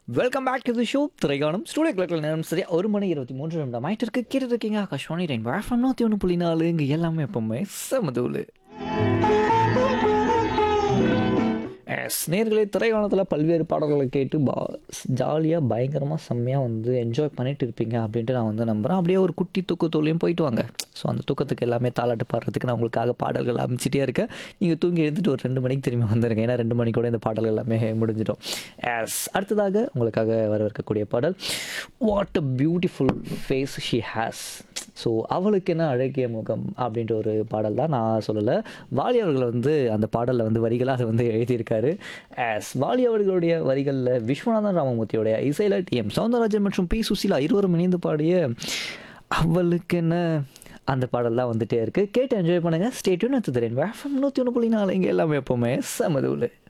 welcome back to the show Thiraikalam studio கிளக்கில் நேரம் சரியா ஒரு மணி இருபத்தி மூன்று நிமிடம் ஆயிட்டு இருக்கு கேட்டு இருக்கீங்க ஆகாஷ்வாணி ரெயின் வேஃபம் நூற்றி ஒன்று புள்ளி நாலு இங்கே எல்லாமே எப்பவுமே செமதூள் எஸ் நேர்களே திரைக்காலத்தில் பல்வேறு பாடல்களை கேட்டு பா ஜாலியாக பயங்கரமாக செம்மையாக வந்து என்ஜாய் பண்ணிட்டு இருப்பீங்க அப்படின்ட்டு நான் வந்து நம்புகிறேன் அப்படியே ஒரு குட்டி தூக்கத்தோலையும் போயிட்டு வாங்க ஸோ அந்த தூக்கத்துக்கு எல்லாமே தாளாட்டு பாடுறதுக்கு நான் உங்களுக்காக பாடல்கள் அமைச்சிட்டே இருக்கேன் நீங்கள் தூங்கி எழுந்துட்டு ஒரு ரெண்டு மணிக்கு திரும்பி வந்துருங்க ஏன்னா ரெண்டு மணி கூட இந்த பாடல்கள் எல்லாமே முடிஞ்சிடும் எஸ் அடுத்ததாக உங்களுக்காக வரவிருக்கக்கூடிய பாடல் what a beautiful face she has so அவளுக்கு என்ன அழகிய முகம் அப்படின்ற ஒரு பாடல் தான் நான் சொல்லலை வாலி அவர்கள் வந்து அந்த பாடலில் வந்து வரிகளாக வந்து எழுதியிருக்காரு ஆஸ் வாலி அவர்களுடைய வரிகளில் விஸ்வநாதன் ராமமூர்த்தியோடைய இசையில் டி எம் சவுந்தரராஜன் மற்றும் பி சுசீலா இருவரும் இணைந்து பாடிய அவளுக்கு என்ன அந்த பாடல் தான் வந்துட்டே இருக்குது கேட்டு என்ஜாய் பண்ணுங்கள் ஸ்டேட்யூன் எடுத்து தரேன் வேஃபம் நூற்றி ஒன்று புள்ளி நாலு இங்கே எல்லாமே எப்போவுமே சமதுவில்